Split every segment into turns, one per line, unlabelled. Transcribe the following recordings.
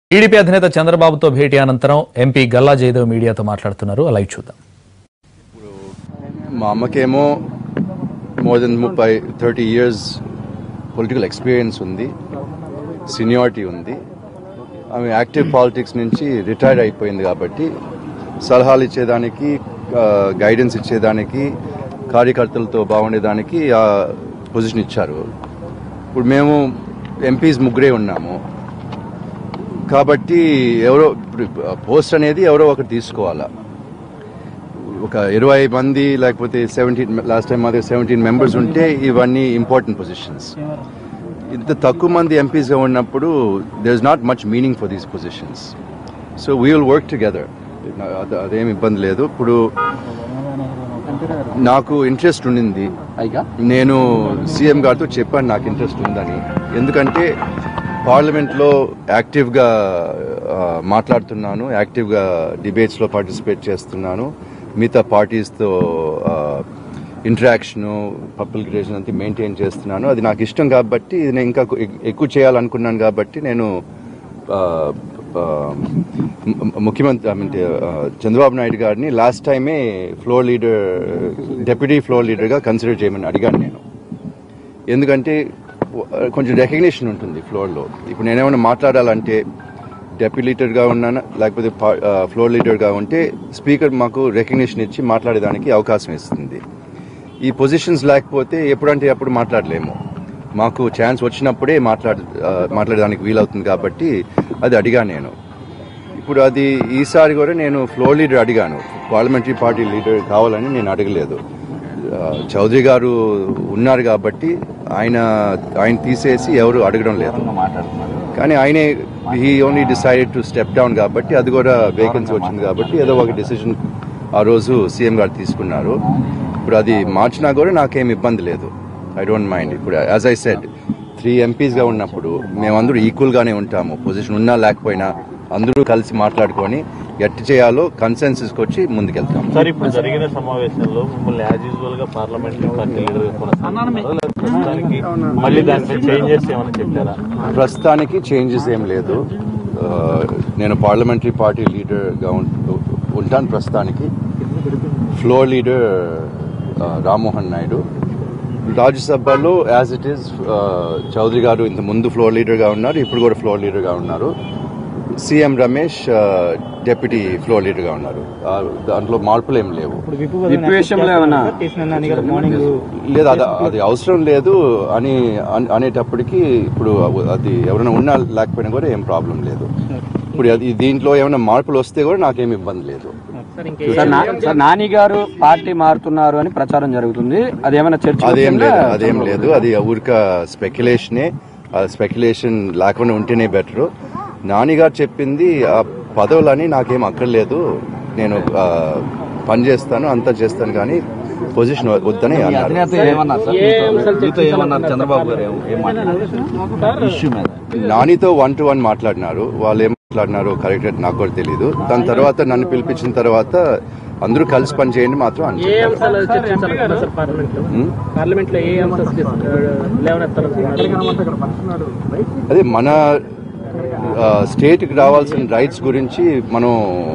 TDP అధినేత చంద్రబాబుతో భేటీ అనంతరం ఎంపీ గల్లా జయదేవ్ మీడియాతో మాట్లాడుతున్నారు అలా చూద్దాం
మా అమ్మకేమో మోర్ దెన్ ముప్పై థర్టీ ఇయర్స్ పొలిటికల్ ఎక్స్పీరియన్స్ ఉంది సీనియారిటీ ఉంది ఆమె యాక్టివ్ పాలిటిక్స్ నుంచి రిటైర్డ్ అయిపోయింది కాబట్టి సలహాలు ఇచ్చేదానికి గైడెన్స్ ఇచ్చేదానికి కార్యకర్తలతో బాగుండేదానికి ఆ పొజిషన్ ఇచ్చారు ఇప్పుడు మేము ఎంపీస్ ముగ్గురే ఉన్నాము కాబట్టి ఎవరో ఇప్పుడు పోస్ట్ అనేది ఎవరో ఒకరు తీసుకోవాలా ఒక ఇరవై మంది లేకపోతే సెవెంటీన్ లాస్ట్ టైం మాది సెవెంటీన్ మెంబర్స్ ఉంటే ఇవన్నీ ఇంపార్టెంట్ పొజిషన్స్ ఇంత తక్కువ మంది ఎంపీస్గా ఉన్నప్పుడు there is not much meaning for these positions so we will work together అదేం ఇబ్బంది లేదు ఇప్పుడు నాకు ఇంట్రెస్ట్ ఉండింది నేను సీఎం గారితో చెప్పాను నాకు ఇంట్రెస్ట్ ఉందని ఎందుకంటే పార్లమెంట్లో యాక్టివ్గా ఆ, మాట్లాడుతున్నాను యాక్టివ్గా డిబేట్స్లో పార్టిసిపేట్ చేస్తున్నాను మిగతా పార్టీస్తో ఇంటరాక్షను పబ్లిక్ రిలేషన్ అంతా మెయింటైన్ చేస్తున్నాను అది నాకు ఇష్టం కాబట్టి నేను ఇంకా ఎ- ఎక్కువ చేయాలనుకున్నాను కాబట్టి నేను ఆ, ఆ, ము- ముఖ్యమంత్రి ఐ మీన్ చంద్రబాబు నాయుడు గారిని లాస్ట్ టైమే ఫ్లోర్ లీడర్ డెప్యూటీ ఫ్లోర్ లీడర్గా కన్సిడర్ చేయమని అడిగాను నేను ఎందుకంటే కొంచెం రికగ్నిషన్ ఉంటుంది ఫ్లోర్లో ఇప్పుడు నేనేమైనా మాట్లాడాలంటే డెప్యూటీ లీడర్గా ఉన్నాను లేకపోతే పా- ఆ, ఫ్లోర్ లీడర్గా ఉంటే స్పీకర్ మాకు రికగ్నిషన్ ఇచ్చి మాట్లాడేదానికి అవకాశం ఇస్తుంది ఈ పొజిషన్స్ లేకపోతే ఎప్పుడంటే అప్పుడు మాట్లాడలేము మాకు ఛాన్స్ వచ్చినప్పుడే మాట్లాడ ఆ, మాట్లాడడానికి వీలవుతుంది కాబట్టి అది అడిగాను నేను ఇప్పుడు అది ఈసారి కూడా నేను ఫ్లోర్ లీడర్ అడిగాను పార్లమెంటరీ పార్టీ లీడర్ కావాలని నేను అడగలేదు ఆ, చౌదరి గారు ఉన్నారు కాబట్టి ఆయన ఆయన తీసేసి ఎవరు అడగడం లేదు కానీ ఆయనే he only decided to step down కాబట్టి అది కూడా వేకెన్సీ వచ్చింది కాబట్టి ఏదో ఒక డెసిషన్ ఆ రోజు సీఎం గారు తీసుకున్నారు ఇప్పుడు అది మార్చినా కూడా నాకేం ఇబ్బంది లేదు ఐ డోంట్ మైండ్ ఇప్పుడు యాజ్ ఐ సెడ్ త్రీ ఎంపీస్గా ఉన్నప్పుడు మేమందరూ ఈక్వల్గానే ఉంటాము పొజిషన్ ఉన్నా లేకపోయినా అందరూ కలిసి మాట్లాడుకొని ఎట్టి చేయాలో కన్సెన్సస్కి వచ్చి ముందుకెళ్తాం
సార్ ఇప్పుడు జరిగిన సమావేశంలో మిమ్మల్ని యాజ్ యూజువల్ గా పార్లమెంట్ పార్టీ లీడర్ గా కొనసాగుతున్నారు. లేకపోతే ప్రస్తుతానికి మళ్ళీ దానిపై చేంజెస్ ఏమైనా చెప్పారా
ప్రస్తుతానికి చేంజెస్ ఏం లేదు ఆ, నేను పార్లమెంటరీ పార్టీ లీడర్గా ఉం- ఉంటాను ప్రస్తుతానికి ఫ్లోర్ లీడర్ ఆ, రామ్మోహన్ నాయుడు రాజ్యసభలో యాజ్ ఇట్ ఈస్ చౌదరి గారు ఇంత ముందు ఫ్లోర్ లీడర్గా ఉన్నారు ఇప్పుడు కూడా ఫ్లోర్ లీడర్గా ఉన్నారు సీఎం రమేష్ డెప్యూటీ ఫ్లోర్ లీడర్గా ఉన్నారు ఆ, దాంట్లో మార్పులు ఏం లేవు
విప్ విషయంలో ఏమన్నా
లేదు అది అది అవసరం లేదు అని అన్- అనేటప్పటికి ఇప్పుడు అది ఎవరైనా ఉన్నా లేకపోయినా కూడా ఏం ప్రాబ్లం లేదు ఇప్పుడు అది దీంట్లో ఏమైనా మార్పులు వస్తే కూడా నాకేం ఇబ్బంది లేదు
సార్ నా- సార్ నాని గారు పార్టీ మారుతున్నారు అని ప్రచారం జరుగుతుంది అదేమైనా చర్చ
అదేం లేదు అదేం లేదు అది ఊరిక స్పెక్యులేషనే ఆ స్పెక్యులేషన్ లేకుండా ఉంటేనే బెటర్ నానిగారు చెప్పింది ఆ పదవులని నాకేం అక్కర్లేదు నేను ఆ, పని చేస్తాను అంతా చేస్తాను కానీ పొజిషన్ వద్దని అన్నారు
చంద్రబాబు గారు ఏం మాట్లాడారు ఇష్యూ మీద
నానితో వన్ టు వన్ మాట్లాడినారు వాళ్ళు ఏం మాట్లాడినారో కరెక్ట్ నాకు కూడా తెలియదు దాని తర్వాత నన్ను పిలిపించిన తర్వాత అందరూ కలిసి పని చేయండి మాత్రం అని
ఏ
చెప్పారు.
అంశాలు చర్చించాలనుకున్నారు సార్ పార్లమెంట్ లో
ఉం?
పార్లమెంట్ లో ఏ అంశాలు లేవనెత్తాలనుకున్నారు
అదే మన స్టేట్కి రావాల్సిన రైట్స్ గురించి మనం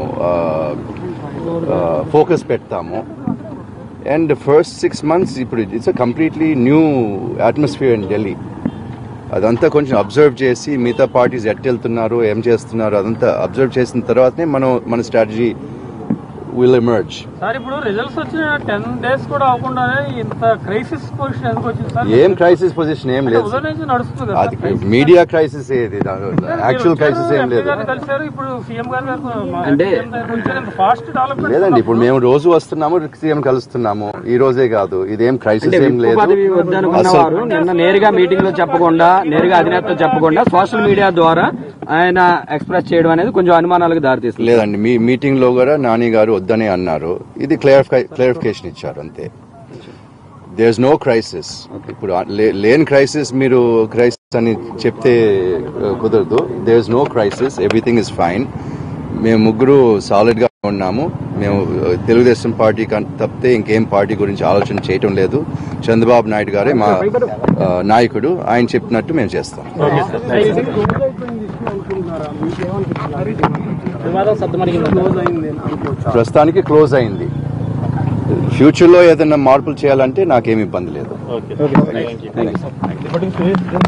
ఫోకస్ పెడతాము అండ్ ఫస్ట్ సిక్స్ మంత్స్ ఇప్పుడు it's a completely new atmosphere in Delhi అదంతా కొంచెం అబ్జర్వ్ చేసి మిగతా పార్టీస్ ఎట్ వెళ్తున్నారు ఏం చేస్తున్నారు అదంతా అబ్జర్వ్ చేసిన తర్వాతనే మనం మన స్ట్రాటజీ విల్ ఎమర్జ్
సార్ ఇప్పుడు రిజల్ట్స్ వచ్చిన టెన్ డేస్ కూడా అవ్వకుండానే ఇంత క్రైసిస్ పొజిషన్ ఎందుకు వచ్చింది సార్
ఏం క్రైసిస్ పొజిషన్ ఏం లేదు
ఉదయం నుంచి నడుస్తుంది కదా
అది మీడియా క్రైసిస్ ఏది యాక్చువల్ క్రైసిస్ ఏం లేదు
గారిని కలిశారు ఇప్పుడు సీఎం గారు
అంటే-
ఫాస్ట్ డెవలప్మెంట్
లేదండి ఇప్పుడు మేము రోజు వస్తున్నాము సీఎం కలుస్తున్నాము ఈ రోజే కాదు ఇదేం క్రైసిస్ ఏం
విప్పు
లేదు
పదవి వద్దనుకున్న
అసలు
వారు నిన్న నేరుగా మీటింగ్ లో చెప్పకుండా నేరుగా అధినేతతో చెప్పకుండా సోషల్ మీడియా ద్వారా ఆయన ఎక్స్ప్రెస్ చేయడం అనేది కొంచెం అనుమానాలకు దారితీస్తుంది
లేదండి మీ మీటింగ్ లో కూడా నాని గారు వద్దనే అన్నారు ఇది క్లియరిఫై క్లియరిఫికేషన్ ఇచ్చారు అంతే దేర్ ఇస్ నో క్రైసిస్ ఇప్పుడు ఆ- లే- లేని క్రైసిస్ మీరు క్రైసిస్ అని చెప్తే uh, కుదరదు there is no crisis everything is fine మేము ముగ్గురు సాలిడ్ గా ఉన్నాము మేము uh, తెలుగుదేశం పార్టీ కన్- తప్పితే ఇంకేం పార్టీ గురించి ఆలోచన చేయటం లేదు చంద్రబాబు నాయుడు గారే మా uh, నాయకుడు ఆయన చెప్పినట్టు మేము చేస్తాం
వివాదం సర్దుమడిగింది క్లోజ్ అయింది
ప్రస్తుతానికి క్లోజ్ అయింది ఫ్యూచర్లో ఏదైనా మార్పులు చేయాలంటే నాకేమి ఇబ్బంది లేదు
ఓకే థ్యాంక్ యూ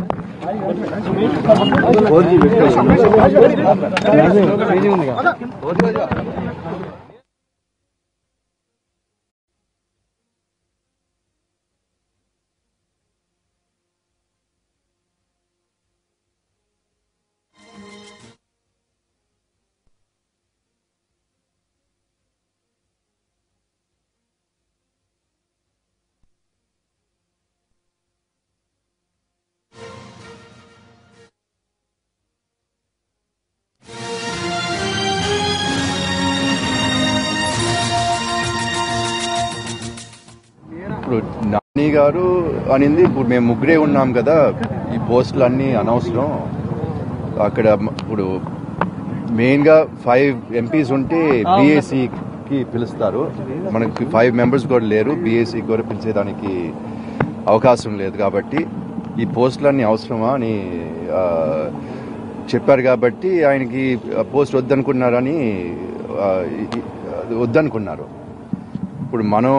ఇప్పుడు నాని గారు అనింది ఇప్పుడు మేము ముగ్గురే ఉన్నాం కదా ఈ పోస్టులు అన్నీ అనవసరం అక్కడ మ- ఇప్పుడు మెయిన్గా ఫైవ్ ఎంపీస్ ఉంటే బీఏసీకి పిలుస్తారు మనకి ఫైవ్ మెంబర్స్ కూడా లేరు బీఏసీ కూడా పిలిచేదానికి అవకాశం లేదు కాబట్టి ఈ పోస్టులన్నీ అవసరమా అని ఆ, చెప్పారు కాబట్టి ఆయనకి ఆ పోస్ట్ వద్దనుకున్నారని ఆ, ఈ- అది వద్దనుకున్నారు ఇప్పుడు మనం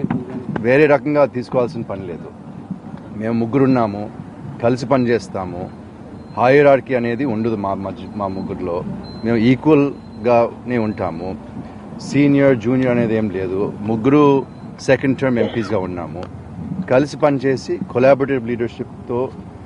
వేరే రకంగా తీసుకోవాల్సిన పని లేదు మేము ముగ్గురున్నాము కలిసి పని చేస్తాము హాయరార్కీ అనేది ఉండదు మా మధ్య మా ముగ్గురులో మేము ఈక్వల్గానే ఉంటాము సీనియర్ జూనియర్ అనేది ఏం లేదు ముగ్గురు సెకండ్ టర్మ్ ఎంపీస్గా ఉన్నాము కలిసి పనిచేసి కొలాబరేటివ్ లీడర్షిప్తో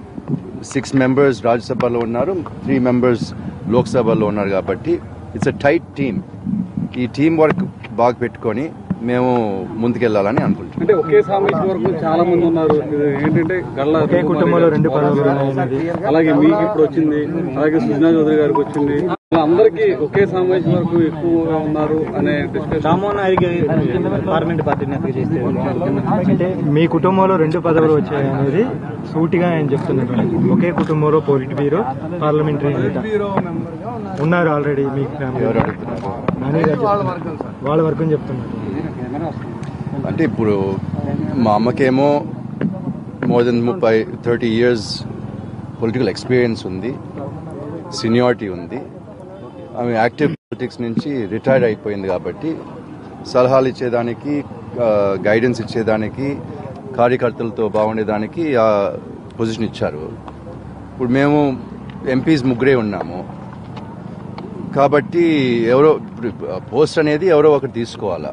సిక్స్ మెంబర్స్ రాజ్యసభలో ఉన్నారు త్రీ మెంబర్స్ లోక్సభలో ఉన్నారు కాబట్టి ఇట్స్ అ టైట్ టీమ్ ఈ టీం వర్క్ బాగా పెట్టుకొని మేము ముందుకెళ్ళాలని అనుకుంటున్నాం
అంటే ఒకే సామాజిక వర్గం చాలా మంది ఉన్నారు ఇది ఏంటంటే గళ్ళ ఒకే కుటుంబంలో రెండు పదవులు అలాగే మీకు ఇప్పుడు వచ్చింది అలాగే సుజనా చౌదరి గారికి వచ్చింది ఇలా అందరికీ ఒకే సామాజిక వర్గం ఎక్కువగా ఉన్నారు అనే discussion
Rammohan Naidu parliament party నేతగా చేస్తే అంటే మీ కుటుంబంలో రెండు పదవులు వచ్చాయి అనేది సూటిగా ఆయన చెప్తున్నారు ఒకే కుటుంబంలో పోలిట్ బ్యూరో పార్లమెంటరీ నేత ఉన్నారు ఆల్రెడీ మీ ఫ్యామిలీ
ఎవరు అడుగుతున్నారు
నాని గారు చెప్తున్నారు. వాళ్ళ వర్గం చెప్తున్నారు
అంటే ఇప్పుడు మా అమ్మకేమో మోర్ దెన్ ముప్పై థర్టీ ఇయర్స్ పొలిటికల్ ఎక్స్పీరియన్స్ ఉంది సీనియారిటీ ఉంది ఆమె యాక్టివ్ పొలిటిక్స్ నుంచి రిటైర్డ్ అయిపోయింది కాబట్టి సలహాలు ఇచ్చేదానికి గైడెన్స్ ఇచ్చేదానికి కార్యకర్తలతో బాగుండేదానికి ఆ పొజిషన్ ఇచ్చారు ఇప్పుడు మేము ఎంపీస్ ముగ్గురే ఉన్నాము కాబట్టి ఎవరో ఇప్పుడు పోస్ట్ అనేది ఎవరో ఒకరు తీసుకోవాలా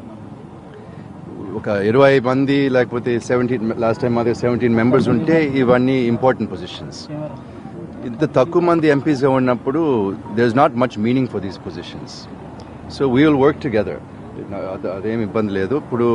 ఒక ఇరవై మంది లేకపోతే సెవెంటీన్ లాస్ట్ టైం మాది సెవెంటీన్ మెంబర్స్ ఉంటే ఇవన్నీ ఇంపార్టెంట్ పొజిషన్స్ ఇంత తక్కువ మంది ఎంపీస్గా ఉన్నప్పుడు there is not much meaning for these positions so we will work together అదేం ఇబ్బంది లేదు ఇప్పుడు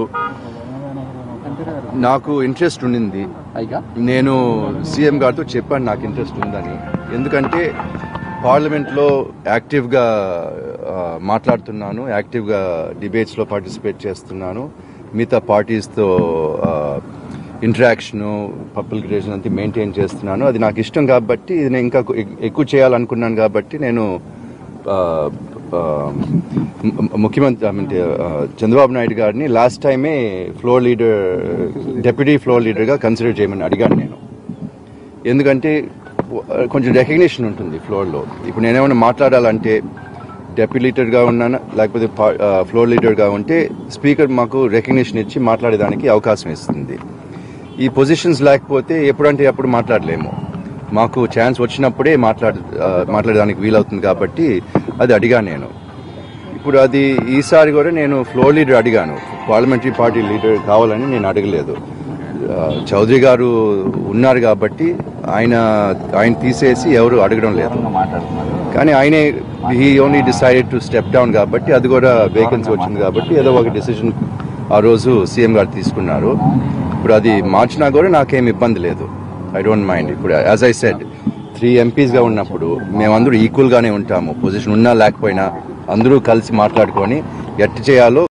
నాకు ఇంట్రెస్ట్ ఉండింది నేను సీఎం గారితో చెప్పాను నాకు ఇంట్రెస్ట్ ఉందని ఎందుకంటే పార్లమెంట్లో యాక్టివ్గా ఆ, మాట్లాడుతున్నాను యాక్టివ్గా డిబేట్స్లో పార్టిసిపేట్ చేస్తున్నాను మిగతా పార్టీస్తో ఇంటరాక్షను పబ్లిక్ రిలేషన్ అంతా మెయింటైన్ చేస్తున్నాను అది నాకు ఇష్టం కాబట్టి ఇది నేను ఇంకా ఎ- ఎక్కువ చేయాలనుకున్నాను కాబట్టి నేను ఆ, ఆ, ము- ముఖ్యమంత్రి ఐ మీన్ చంద్రబాబు నాయుడు గారిని లాస్ట్ టైమే ఫ్లోర్ లీడర్ డెప్యూటీ ఫ్లోర్ లీడర్గా కన్సిడర్ చేయమని అడిగాను నేను ఎందుకంటే కొంచెం రికగ్నిషన్ ఉంటుంది ఫ్లోర్లో ఇప్పుడు నేనేమైనా మాట్లాడాలంటే డెప్యూటీ లీడర్గా ఉన్నాను లేకపోతే పా- ఆ, ఫ్లోర్ లీడర్గా ఉంటే స్పీకర్ మాకు రికగ్నిషన్ ఇచ్చి మాట్లాడేదానికి అవకాశం ఇస్తుంది ఈ పొజిషన్స్ లేకపోతే ఎప్పుడంటే అప్పుడు మాట్లాడలేము మాకు ఛాన్స్ వచ్చినప్పుడే మాట్లాడ ఆ, మాట్లాడడానికి వీలవుతుంది కాబట్టి అది అడిగాను నేను ఇప్పుడు అది ఈసారి కూడా నేను ఫ్లోర్ లీడర్ అడిగాను పార్లమెంటరీ పార్టీ లీడర్ కావాలని నేను అడగలేదు ఆ, చౌదరి గారు ఉన్నారు కాబట్టి ఆయన ఆయన తీసేసి ఎవరు అడగడం లేదు కానీ ఆయనే he only decided to step down కాబట్టి అది కూడా వేకెన్సీ వచ్చింది కాబట్టి ఏదో ఒక డెసిషన్ ఆ రోజు సీఎం గారు తీసుకున్నారు ఇప్పుడు అది మార్చినా కూడా నాకేం ఇబ్బంది లేదు ఐ డోంట్ మైండ్ ఇప్పుడు యాజ్ ఐ సెడ్ త్రీ ఎంపీస్గా ఉన్నప్పుడు మేమందరూ ఈక్వల్గానే ఉంటాము పొజిషన్ ఉన్నా లేకపోయినా అందరూ కలిసి మాట్లాడుకొని ఎట్టు చేయాలో